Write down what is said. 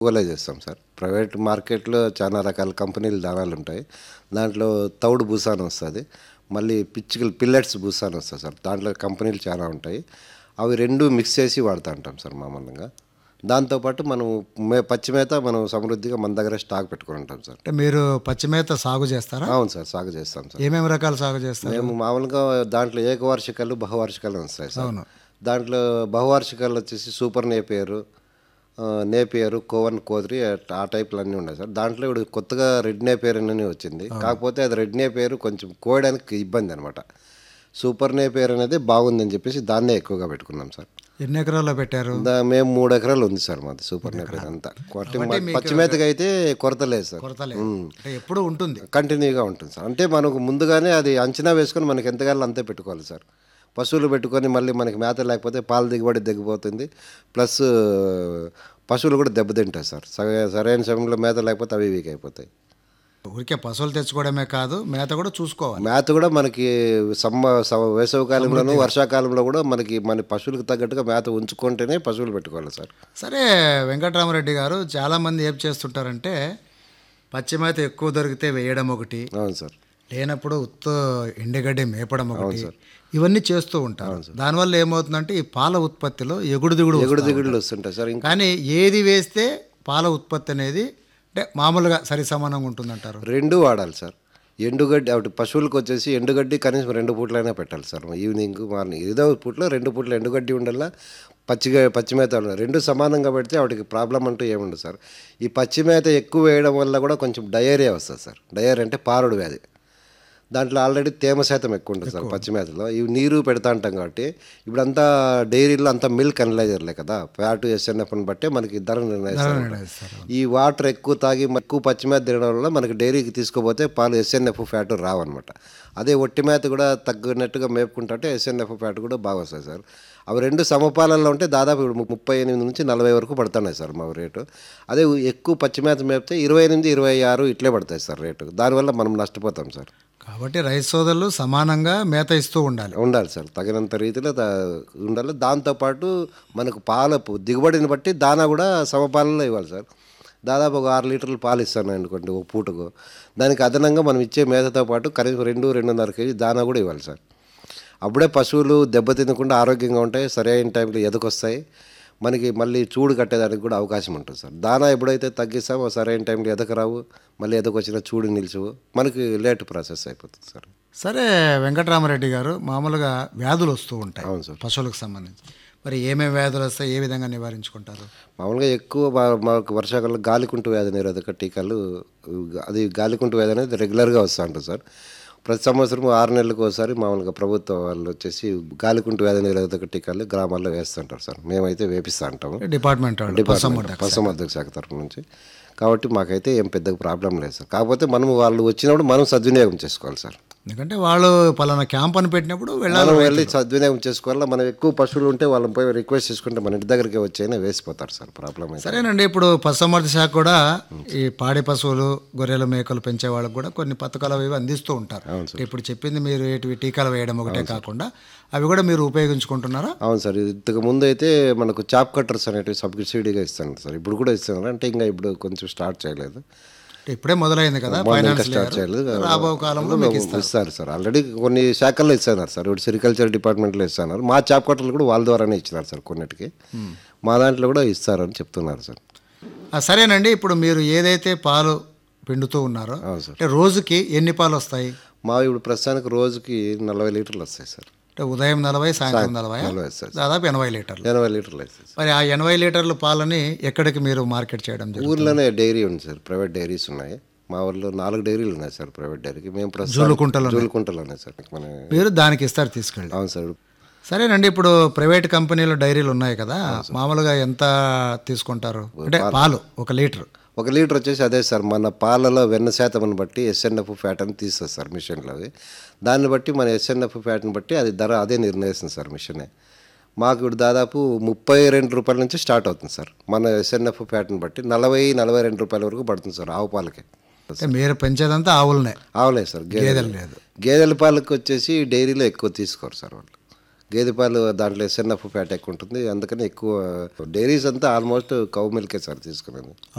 కొనుగోలే చేస్తాం sir private మార్కెట్లో చాలా రకాల కంపెనీలు దానాలు ఉంటాయి దాంట్లో తౌడు బూసాన్ వస్తుంది మళ్ళీ పిచ్చుకలు పిల్లెట్స్ బూసాన్ వస్తుంది సార్ దాంట్లో కంపెనీలు చాలా ఉంటాయి అవి రెండు మిక్స్ చేసి వాడుతూ ఉంటాం సార్ మామూలుగా దాంతోపాటు మనం మే పచ్చి మేత మనం సమృద్ధిగా మన దగ్గర స్టాక్ పెట్టుకుని ఉంటాం సార్ అంటే మీరు పచ్చిమేత సాగు చేస్తారా అవును సార్ సాగు చేస్తాం సార్ ఏమేమి రకాలు సాగు చేస్తారు మేము మామూలుగా దాంట్లో ఏకవార్షికాలు బహువార్షికాలు వస్తాయి సార్ అవును. దాంట్లో బహువార్షికాలు వచ్చేసి సూపర్ నేపియరు ఆ, నేపియరు కోవన్ కోదిరి అట్- ఆ టైప్లు అన్నీ ఉన్నాయి సార్ దాంట్లో ఇప్పుడు కొత్తగా రెడ్ నేపియర్ అని వచ్చింది కాకపోతే అది రెడ్ నేపియర్ కొంచెం కోయడానికి ఇబ్బంది అనమాట సూపర్ నేపియర్ అనేది బాగుందని చెప్పేసి దాన్నే ఎక్కువగా పెట్టుకున్నాం సార్ ఎన్ని ఎకరాల్లో పెట్టారు దా మేము మూడు ఎకరాలు ఉంది సార్ మాది సూపర్ నేపియర్ అంతా కొట్టి పచ్చిమేతకి అయితే కొరత లేదు సార్ కొరత లేదు అంటే ఎప్పుడు ఉంటుంది కంటిన్యూగా ఉంటుంది సార్ అంటే మనకు ముందుగానే అది అంచనా వేసుకొని మనకి ఎంతగానో అంతే పెట్టుకోవాలి సార్ పశువులు పెట్టుకొని మళ్ళీ మనకి మేత లేకపోతే పాల దిగుబడి తగ్గిపోతుంది ప్లస్ పశువులు కూడా దెబ్బతింటాయి సార్ సగ- సరైన సమయంలో మేత లేకపోతే అవి వీక్ అయిపోతాయి ఊరికే పశువులు తెచ్చుకోవడమే కాదు మేత కూడా చూసుకోవాలి మేత కూడా మనకి సమ్మ స- వేసవి కాలంలోనూ వర్షాకాలంలో కూడా మనకి మన పశువులకు తగ్గట్టుగా మేత ఉంచుకుంటేనే పశువులు పెట్టుకోవాలి సార్ సరే వెంకటరామరెడ్డి గారు చాలామంది ఏం చేస్తుంటారంటే పచ్చిమేత ఎక్కువ దొరికితే వేయడం ఒకటి అవును సార్ లేనప్పుడు ఉత్త ఎండుగడ్డి మేపడం ఒకటి ఇవన్నీ చేస్తూ ఉంటారు దానివల్ల ఏమవుతుందంటే ఈ పాల ఉత్పత్తిలో ఎగుడు దిగుడు ఎగుడు వస్తుంది. దిగుడులు వస్తుంటాయి సార్ ఇంకా కానీ ఏది వేస్తే పాల ఉత్పత్తి అనేది అంటే మామూలుగా సరి సమానంగా ఉంటుందంటారు రెండు వాడాలి సార్ ఎండుగడ్డి అటు పశువులకు వచ్చేసి ఎండుగడ్డి కనీసం రెండు పూట్లైనా పెట్టాలి సార్ ఈవినింగ్ మార్నింగ్ ఏదో పూట్లో రెండు పూట్ల ఎండుగడ్డి ఉండాలా పచ్చిగా పచ్చిమేత ఉండాలి రెండు సమానంగా పెడితే వాటికి ప్రాబ్లం అంటూ ఏముండదు సార్ ఈ పచ్చిమేత ఎక్కువ వేయడం వల్ల కూడా కొంచెం డయేరియా వస్తుంది సార్ డయేరియా అంటే పారుడు వ్యాధి దాంట్లో ఆల్రెడీ తేమ శాతం ఎక్కువ ఉంటుంది సార్ పచ్చిమేతలో ఇవి నీరు పెడతా ఉంటాం కాబట్టి ఇప్పుడంతా డైరీలో అంతా మిల్క్ అనలైజర్లే కదా ఫ్యాట్ ఎస్ఎన్ఎఫ్ని బట్టే మనకి ధర నిర్ణయిస్తారు నిర్ణయిస్తారు. ఈ వాటర్ ఎక్కువ తాగి మ- ఎక్కువ పచ్చి మేత తినడం వల్ల మనకి డైరీకి తీసుకుపోతే పాలు ఎస్ఎన్ఎఫ్ ఫ్యాట్ రావన్నమాట అదే ఒట్టి మేత కూడా తగ్గినట్టుగా మేపుకుంటుంటే ఎస్ఎన్ఎఫ్ ఫ్యాట్ కూడా బాగా వస్తాయి సార్ అవి రెండు సమపాలనలో ఉంటే దాదాపు ఇప్పుడు ము- ముప్పై ఎనిమిది నుంచి నలభై వరకు పడుతున్నాయి సార్ మా రేటు అదే ఎక్కువ పచ్చి మేత మేపితే ఇరవై ఎనిమిది ఇరవై ఆరు ఇట్లే పడతాయి సార్ రేటు దానివల్ల మనం నష్టపోతాం సార్ కాబట్టి రైతు సోదరులు సమానంగా మేత ఇస్తూ ఉండాలి ఉండాలి సార్ తగినంత రీతిలో దా- ఉండాలి దాంతోపాటు మనకు పాల పు- దిగుబడిని బట్టి దానా కూడా సమపాలనలో ఇవ్వాలి సార్ దాదాపు ఒక ఆరు లీటర్లు పాలు ఇస్తాను అనుకోండి ఒక పూటకు దానికి అదనంగా మనం ఇచ్చే మేతతో పాటు కనీసం రెండు రెండున్నర కేజీ దానా కూడా ఇవ్వాలి సార్ అప్పుడే పశువులు దెబ్బతినకుండా ఆరోగ్యంగా ఉంటాయి సరైన టైంలో ఎదకొస్తాయి మనకి మళ్ళీ చూడు కట్టేదానికి కూడా అవకాశం ఉంటుంది సార్ దానా ఎప్పుడైతే తగ్గిస్తామో సరైన టైంలో ఎదక రావు మళ్ళీ ఎదకొచ్చిన చూడు నిలిచవు మనకి లేట్ ప్రాసెస్ అయిపోతుంది సార్ సరే వెంకటరామరెడ్డి గారు మామూలుగా వ్యాధులు వస్తూ ఉంటాయి అవును సార్. పశువులకు సంబంధించి మరి ఏమేమి వ్యాధులు వస్తాయి ఏ విధంగా నివారించుకుంటారు మామూలుగా ఎక్కువ మా- మాకు వర్షాకాలంలో గాలికుంటు వ్యాధి నిరోధక టీకాలు అది గాలికుంటు వ్యాధి అనేది రెగ్యులర్గా వస్తూ ఉంటుంది సార్ ప్రతి సంవత్సరం ఆరు నెలలకు ఒకసారి మామూలుగా ప్రభుత్వం వాళ్ళు వచ్చేసి గాలికుంటు వ్యాధి నిరోధక టీకాలు గ్రామాల్లో వేస్తుంటారు సార్ మేమైతే వేపిస్తూ ఉంటాము డిపార్ట్మెంట్ వాళ్ళు డిపార్ట్మెంట్ పశుసంవర్ధక శాఖ తరఫు నుంచి కాబట్టి మాకైతే ఏం పెద్దగా ప్రాబ్లం లేదు సార్ కాకపోతే మనం వాళ్ళు వచ్చినప్పుడు మనం సద్వినియోగం చేసుకోవాలి సార్ ఎందుకంటే వాళ్ళు పలానా క్యాంప్ అని పెట్టినప్పుడు వెళ్ళాలి మనం వెళ్ళి సద్వినియోగం చేసుకోవాలి మనం ఎక్కువ పశువులు ఉంటే వాళ్ళని పోయి రిక్వెస్ట్ చేసుకుంటే మన ఇంటి దగ్గరికి వచ్చైనా వేసిపోతారు సార్ ప్రాబ్లం అయితే సరేనండి ఇప్పుడు పశుసంవర్ధక శాఖ కూడా ఈ పాడి పశువులు గొర్రెలు మేకలు పెంచే వాళ్ళకు కూడా కొన్ని పథకాలు అవి ఇవి అందిస్తూ ఉంటారు ఇప్పుడు చెప్పింది మీరు ఏటివి టీకాలు వేయడం ఒకటే కాకుండా అవి కూడా మీరు ఉపయోగించుకుంటున్నారా అవును సార్ ఇంతకు ముందు అయితే మనకు చాప్ కట్టర్స్ అనేటివి సబ్సిడీగా ఇస్తున్నారు సార్ ఇప్పుడు కూడా ఇస్తున్నారు అంటే ఇంకా ఇప్పుడు కొంచెం స్టార్ట్ చేయలేదు అంటే ఇప్పుడే మొదలైంది కదా ఇంకా ఫైనాన్స్ స్టార్ట్ చేయలేదు రాబో కాలంలో మీకు ఇస్తారు ఇస్తారు సార్ ఆల్రెడీ కొన్ని శాఖల్లో ఇస్తున్నారు సార్ ఇప్పుడు సెరికల్చర్ డిపార్ట్మెంట్లో ఇస్తున్నారు మా చాప్ కట్టర్లు కూడా వాళ్ళ ద్వారానే ఇచ్చినారు సార్ కొన్నిటికి మా దాంట్లో కూడా ఇస్తారని చెప్తున్నారు సార్ ఆ, సరేనండి ఇప్పుడు మీరు ఏదైతే పాలు పిండుతూ ఉన్నారో అవును సార్ అంటే రోజుకి ఎన్ని పాలు వస్తాయి మా ఇప్పుడు ప్రస్తుతానికి రోజుకి నలభై లీటర్లు వస్తాయి సార్ అంటే ఉదయం నలభై సాయంత్రం నలభై నలభై వస్తాయి దాదాపు ఎనభై లీటర్లు ఎనభై లీటర్లు వస్తాయి సార్ మరి ఆ ఎనభై లీటర్ల పాలని ఎక్కడికి మీరు మార్కెట్ చేయడం జరుగుతుంది ఊర్లోనే డైరీ ఉంది సార్ ప్రైవేట్ డైరీస్ ఉన్నాయి మా ఊర్లో నాలుగు డైరీలు ఉన్నాయి సార్ ప్రైవేట్ డైరీకి మేము జూలుకుంటలో ప్రస్తుతం జూలుకుంటలో ఉన్నాయి సార్ మన మీరు దానికి ఇస్తారు తీసుకెళ్ళి అవును సార్ సరేనండి ఇప్పుడు ప్రైవేట్ కంపెనీలు డైరీలు ఉన్నాయి కదా మామూలుగా ఎంత తీసుకుంటారు అంటే పాలు ఒక లీటర్ ఒక లీటర్ వచ్చేసి అదే సార్ మన పాలలో వెన్న శాతం బట్టి ఎస్ఎన్ఎఫ్ ఫ్యాట్ అని తీస్తుంది సార్ మిషన్లో అది దాన్ని బట్టి మన ఎస్ఎన్ఎఫ్ ఫ్యాట్ని బట్టి అది ధర అదే నిర్ణయిస్తుంది సార్ మిషనే మాకు ఇప్పుడు దాదాపు ముప్పై రెండు రూపాయల నుంచి స్టార్ట్ అవుతుంది సార్ మన ఎస్ఎన్ఎఫ్ ఫ్యాట్ని బట్టి నలభై నలభై రెండు రూపాయల వరకు పడుతుంది సార్ ఆవు పాలకి అంటే మీరు పెంచేదంతా ఆవులనే ఆవులే సార్ గేదెలు లేదు గేదెల పాలకు వచ్చేసి డైరీలో ఎక్కువ తీసుకోరు సార్ వాళ్ళు గేదె పాలు దాంట్లో ఎస్ఎన్ఎఫ్ ఫ్యాట్ ఎక్కువ ఉంటుంది అందుకని ఎక్కువ డైరీస్ అంతా ఆల్మోస్ట్ కౌ మిల్కే సార్ తీసుకునేది